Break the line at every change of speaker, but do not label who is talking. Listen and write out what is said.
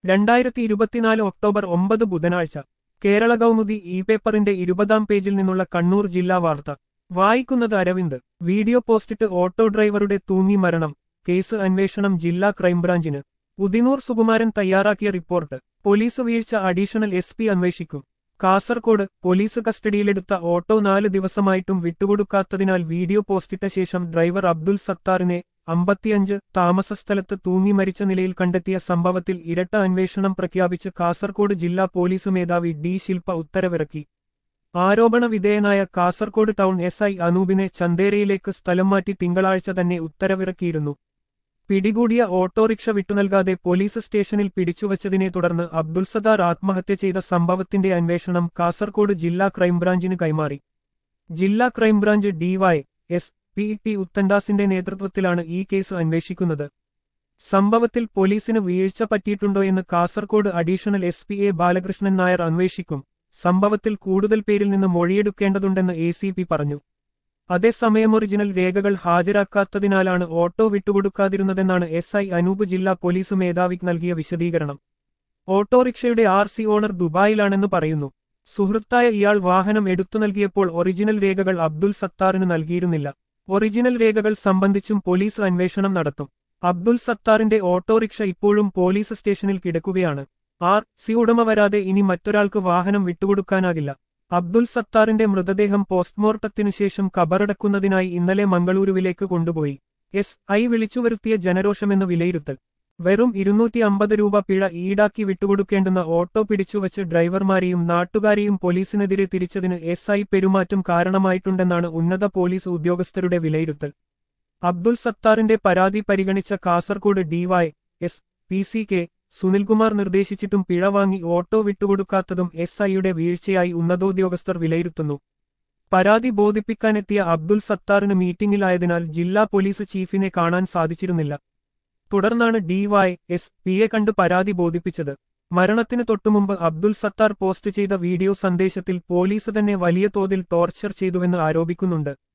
രണ്ടായിരത്തി ഇരുപത്തിനാല് ഒക്ടോബർ ഒമ്പത് ബുധനാഴ്ച കേരള കൗമുദി ഇ പേപ്പറിന്റെ ഇരുപതാം പേജിൽ നിന്നുള്ള കണ്ണൂർ ജില്ലാ വാർത്ത വായിക്കുന്നത് അരവിന്ദ് വീഡിയോ പോസ്റ്റിട്ട് ഓട്ടോ ഡ്രൈവറുടെ തൂങ്ങി മരണം കേസ് അന്വേഷണം ജില്ലാ ക്രൈംബ്രാഞ്ചിന് ഉദിനൂർ സുകുമാരൻ തയ്യാറാക്കിയ റിപ്പോർട്ട് പോലീസ് വീഴ്ച അഡീഷണൽ എസ് പി അന്വേഷിക്കും കാസർകോട് പോലീസ് കസ്റ്റഡിയിലെടുത്ത ഓട്ടോ നാല് ദിവസമായിട്ടും വിട്ടുകൊടുക്കാത്തതിനാൽ വീഡിയോ പോസ്റ്റിട്ട ശേഷം ഡ്രൈവർ അബ്ദുൽ സത്താറിനെ അമ്പത്തിയഞ്ച് താമസസ്ഥലത്ത് തൂങ്ങി മരിച്ച നിലയിൽ കണ്ടെത്തിയ സംഭവത്തിൽ ഇരട്ട അന്വേഷണം പ്രഖ്യാപിച്ച് കാസർകോട് ജില്ലാ പോലീസ് മേധാവി ഡി ശില്പ ഉത്തരവിറക്കി ആരോപണ വിധേയനായ കാസർകോട് ടൗൺ എസ് ഐ അനൂപിനെ ചന്തേരയിലേക്ക് സ്ഥലം മാറ്റി തിങ്കളാഴ്ച തന്നെ ഉത്തരവിറക്കിയിരുന്നു പിടികൂടിയ ഓട്ടോറിക്ഷ വിട്ടുനൽകാതെ പോലീസ് സ്റ്റേഷനിൽ പിടിച്ചുവച്ചതിനെ തുടർന്ന് അബ്ദുൽ സദാർ ആത്മഹത്യ ചെയ്ത സംഭവത്തിന്റെ അന്വേഷണം കാസർകോട് ജില്ലാ ക്രൈംബ്രാഞ്ചിന് കൈമാറി ജില്ലാ crime branch D S S P ഉത്തൻദാസിന്റെ നേതൃത്വത്തിലാണ് ഈ കേസ് അന്വേഷിക്കുന്നത് സംഭവത്തിൽ പോലീസിന് വീഴ്ച പറ്റിയിട്ടുണ്ടോ എന്ന് Kasaragod additional S P A Balakrishnan Nair അന്വേഷിക്കും സംഭവത്തിൽ കൂടുതൽ പേരിൽ നിന്ന് മൊഴിയെടുക്കേണ്ടതുണ്ടെന്ന് എ സി പി പറഞ്ഞു അതേസമയം ഒറിജിനൽ രേഖകൾ ഹാജരാക്കാത്തതിനാലാണ് ഓട്ടോ വിട്ടുകൊടുക്കാതിരുന്നതെന്നാണ് എസ് ഐ അനൂപ് ജില്ലാ പോലീസ് മേധാവിക്ക് നൽകിയ വിശദീകരണം ഓട്ടോറിക്ഷയുടെ ആർ സി ഓണർ ദുബായിലാണെന്ന് പറയുന്നു സുഹൃത്തായ ഇയാൾ വാഹനം എടുത്തു നൽകിയപ്പോൾ ഒറിജിനൽ രേഖകൾ അബ്ദുൽ സത്താറിന് നൽകിയിരുന്നില്ല ഒറിജിനൽ രേഖകൾ സംബന്ധിച്ചും പോലീസ് അന്വേഷണം നടത്തും അബ്ദുൽ സത്താറിന്റെ ഓട്ടോറിക്ഷ ഇപ്പോഴും പോലീസ് സ്റ്റേഷനിൽ കിടക്കുകയാണ് ആർ സി ഉടമ വരാതെ ഇനി മറ്റൊരാൾക്ക് വാഹനം വിട്ടുകൊടുക്കാനാകില്ല അബ്ദുൽ സത്താറിന്റെ മൃതദേഹം പോസ്റ്റ്മോർട്ടത്തിനു ശേഷം കബറടക്കുന്നതിനായി ഇന്നലെ മംഗളൂരുവിലേക്ക് കൊണ്ടുപോയി എസ് ഐ വിളിച്ചുവരുത്തിയ ജനരോഷമെന്ന് വിലയിരുത്തൽ വെറും ഇരുന്നൂറ്റി അമ്പത് രൂപ പിഴ ഈടാക്കി വിട്ടുകൊടുക്കേണ്ടുന്ന ഓട്ടോ പിടിച്ചുവച്ച് ഡ്രൈവർമാരെയും നാട്ടുകാരെയും പോലീസിനെതിരെ തിരിച്ചതിന് എസ് ഐ പെരുമാറ്റം കാരണമായിട്ടുണ്ടെന്നാണ് ഉന്നത പോലീസ് ഉദ്യോഗസ്ഥരുടെ വിലയിരുത്തൽ അബ്ദുൽ സത്താറിന്റെ പരാതി പരിഗണിച്ച Kasaragod D Y S P C K Sunilkumar നിർദ്ദേശിച്ചിട്ടും പിഴ വാങ്ങി ഓട്ടോ വിട്ടുകൊടുക്കാത്തതും എസ് ഐയുടെ വീഴ്ചയായി ഉന്നതോദ്യോഗസ്ഥർ വിലയിരുത്തുന്നു പരാതി ബോധിപ്പിക്കാനെത്തിയ അബ്ദുൽ സത്താറിന് മീറ്റിംഗിലായതിനാൽ ജില്ലാ പോലീസ് ചീഫിനെ കാണാൻ സാധിച്ചിരുന്നില്ല തുടർന്നാണ് ഡിവൈ എസ് പിയെ കണ്ട് പരാതി ബോധിപ്പിച്ചത് മരണത്തിന് തൊട്ടുമുമ്പ് അബ്ദുൽ സത്താർ പോസ്റ്റ് ചെയ്ത വീഡിയോ സന്ദേശത്തിൽ പോലീസ് തന്നെ വലിയ തോതിൽ ടോർച്ചർ ചെയ്തുവെന്ന് ആരോപിക്കുന്നുണ്ട്